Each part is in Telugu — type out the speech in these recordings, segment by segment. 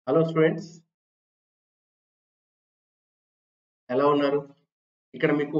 హలో స్టూడెంట్స్ ఎలా ఉన్నారు ఇక్కడ మీకు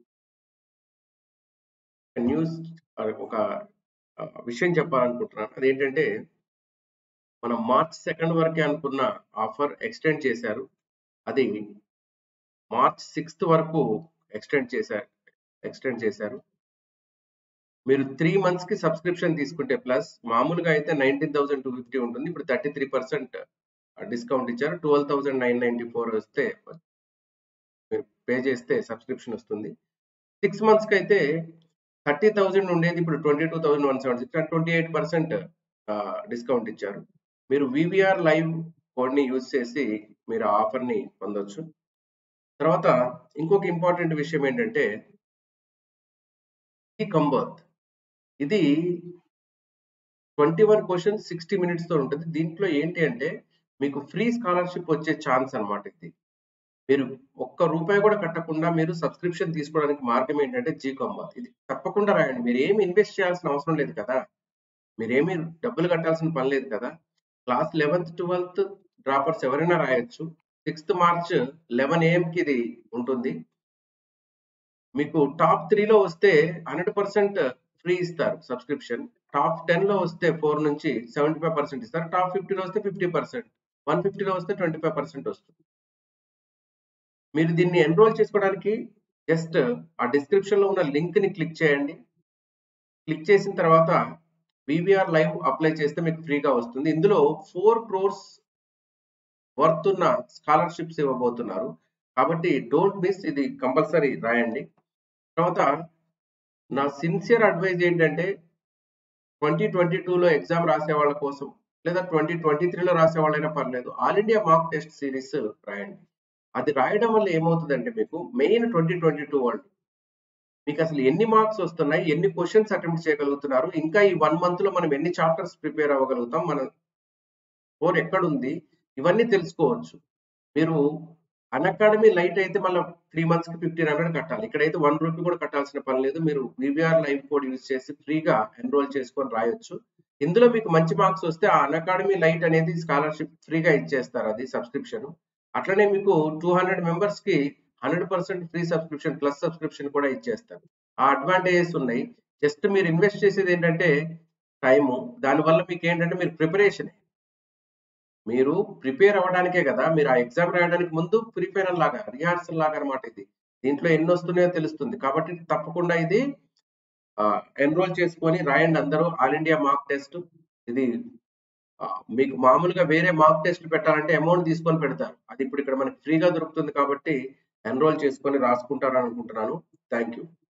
న్యూస్ ఒక ఆ, విషయం చెప్పాలనుకుంటున్నాను అదేంటంటే మనం మార్చ్ సెకండ్ వరకే అనుకున్న ఆఫర్ ఎక్స్టెండ్ చేశారు అది మార్చ్ సిక్స్త్ వరకు ఎక్స్టెండ్ చేశారు ఎక్స్టెండ్ చేశారు మీరు త్రీ మంత్స్ కి సబ్స్క్రిప్షన్ తీసుకుంటే ప్లస్ మామూలుగా అయితే నైన్టీన్ థౌసండ్ టూ ఫిఫ్టీ ఉంటుంది ఇప్పుడు థర్టీ త్రీ పర్సెంట్ డిస్కౌంట్ ఇచ్చారు twelve thousand nine ninety four వస్తే మీరు పే చేస్తే సబ్స్క్రిప్షన్ వస్తుంది సిక్స్ మంత్స్ కి అయితే థర్టీ థౌజండ్ ఉండేది ఇప్పుడు twenty two thousand one seventy six twenty eight percent discount ఇచ్చారు మీరు వివిఆర్ లైవ్ కోడ్ని యూజ్ చేసి మీరు ఆ ఆఫర్ని పొందొచ్చు తర్వాత ఇంకొక ఇంపార్టెంట్ విషయం ఏంటంటే ఈ కంబర్త్ ఇది twenty one question sixty minutes తో ఉంటుంది దీంట్లో ఏంటి అంటే మీకు ఫ్రీ స్కాలర్షిప్ వచ్చే ఛాన్స్ అన్నమాట ఇది మీరు ఒక్క రూపాయి కూడా కట్టకుండా మీరు సబ్స్క్రిప్షన్ తీసుకోవడానికి మార్గం ఏంటంటే జీ కంబర్త్ ఇది తప్పకుండా రాయండి మీరు ఏమి ఇన్వెస్ట్ చేయాల్సిన అవసరం లేదు కదా మీరేమి డబ్బులు కట్టాల్సిన పని లేదు కదా క్లాస్ లెవెన్త్ ట్వెల్త్ డ్రాపర్స్ ఎవరైనా రాయొచ్చు సిక్స్త్ మార్చ్ లెవెన్ ఏఎంకి ఇది ఉంటుంది మీకు టాప్ త్రీలో వస్తే హండ్రెడ్ పర్సెంట్ ఫ్రీ ఇస్తారు సబ్స్క్రిప్షన్ టాప్ టెన్ లో వస్తే ఫోర్ నుంచి సెవెంటీ ఫైవ్ పర్సెంట్ ఇస్తారు టాప్ ఫిఫ్టీలో వస్తే ఫిఫ్టీ పర్సెంట్ వన్ ఫిఫ్టీలో వస్తే ట్వంటీ ఫైవ్ పర్సెంట్ వస్తుంది మీరు దీన్ని ఎన్రోల్ చేసుకోవడానికి జస్ట్ ఆ డిస్క్రిప్షన్ లో ఉన్న లింక్ ని క్లిక్ చేయండి క్లిక్ చేసిన తర్వాత వివిఆర్ లైవ్ అప్లై చేస్తే మీకు ఫ్రీగా వస్తుంది ఇందులో ఫోర్ క్రోర్స్ వర్త్ ఉన్న స్కాలర్షిప్స్ ఇవ్వబోతున్నారు కాబట్టి డోంట్ మిస్ ఇది కంపల్సరీ రాయండి తర్వాత నా సిన్సియర్ అడ్వైజ్ ఏంటంటే ట్వంటీ ట్వంటీ టూలో ఎగ్జామ్ రాసే వాళ్ళ కోసం లేదా ట్వంటీ ట్వంటీ త్రీలో రాసే వాళ్ళైనా పర్లేదు all India mark test series రాయండి అది రాయడం వల్ల ఏమవుతుందంటే మీకు మెయిన్ ట్వంటీ ట్వంటీ టూ వాళ్ళు మీకు అసలు ఎన్ని మార్క్స్ వస్తున్నాయి ఎన్ని క్వశ్చన్స్ అటెంప్ట్ చేయగలుగుతున్నారు ఇంకా ఈ వన్ మంత్ లో మనం ఎన్ని చాప్టర్స్ ప్రిపేర్ అవ్వగలుగుతాం మన స్కోర్ ఎక్కడుంది ఇవన్నీ తెలుసుకోవచ్చు మీరు అకాడమీ లైట్ అయితే మళ్ళీ త్రీ మంత్స్ కి ఫిఫ్టీన్ హండ్రెడ్ కట్టాలి ఇక్కడైతే వన్ రూపీ కూడా కట్టాల్సిన పని లేదు మీరు వివిఆర్ లైవ్ కోడ్ యూజ్ చేసి ఫ్రీగా ఎన్రోల్ చేసుకొని రాయొచ్చు ఇందులో మీకు మంచి మార్క్స్ వస్తే ఆ అకాడమీ లైట్ అనేది స్కాలర్షిప్ ఫ్రీగా ఇచ్చేస్తారు అది సబ్స్క్రిప్షన్ అట్లనే మీకు టూ హండ్రెడ్ మెంబర్స్ కి hundred percent free subscription plus subscription కూడా ఇచ్చేస్తారు ఆ అడ్వాంటేజెస్ ఉన్నాయి జస్ట్ మీరు ఇన్వెస్ట్ చేసేది ఏంటంటే టైము దానివల్ల మీకు ఏంటంటే మీరు ప్రిపరేషన్ మీరు ప్రిపేర్ అవ్వడానికే కదా మీరు ఆ ఎగ్జామ్ రాయడానికి ముందు ప్రిపేర్ లాగా రిహార్సల్ లాగా అనమాట ఇది దీంట్లో ఎన్ని వస్తున్నాయో తెలుస్తుంది కాబట్టి తప్పకుండా ఇది ఎన్రోల్ చేసుకొని రాయండి అందరూ ఆల్ ఇండియా మార్క్ టెస్ట్ ఇది ఆ, మీకు మామూలుగా వేరే మార్క్ టెస్ట్ పెట్టాలంటే అమౌంట్ తీసుకొని పెడతారు అది ఇప్పుడు ఇక్కడ మనకి ఫ్రీగా దొరుకుతుంది కాబట్టి ఎన్రోల్ చేసుకొని రాసుకుంటారని అనుకుంటున్నాను థ్యాంక్ యూ